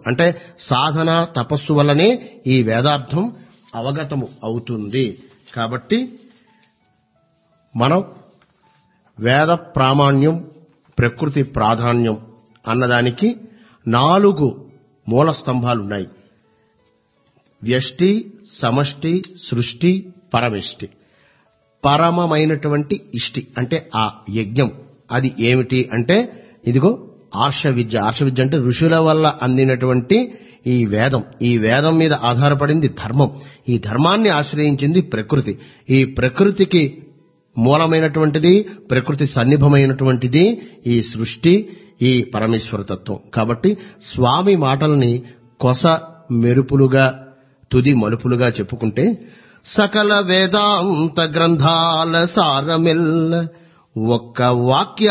అంటే సాధన తపస్సు వల్లనే ఈ వేదార్థం అవగతము అవుతుంది కాబట్టి మనం వేద ప్రామాణ్యం ప్రకృతి ప్రాధాన్యం అన్నదానికి నాలుగు మూల స్తంభాలున్నాయి వ్యష్టి సమష్టి సృష్టి పరమిష్టి పరమమైనటువంటి ఇష్టి అంటే ఆ యజ్ఞం అది ఏమిటి అంటే ఇదిగో ఆర్ష విద్య ఆర్ష విద్య అంటే ఋషుల వల్ల అందినటువంటి ఈ వేదం ఈ వేదం మీద ఆధారపడింది ధర్మం ఈ ధర్మాన్ని ఆశ్రయించింది ప్రకృతి ఈ ప్రకృతికి మూలమైనటువంటిది ప్రకృతి సన్నిభమైనటువంటిది ఈ సృష్టి ఈ పరమేశ్వర తత్వం కాబట్టి స్వామి మాటల్ని కొస మెరుపులుగా తుది మలుపులుగా చెప్పుకుంటే సకల వేదాంత గ్రంథాల సారమిల్ల ఒక్క వాక్య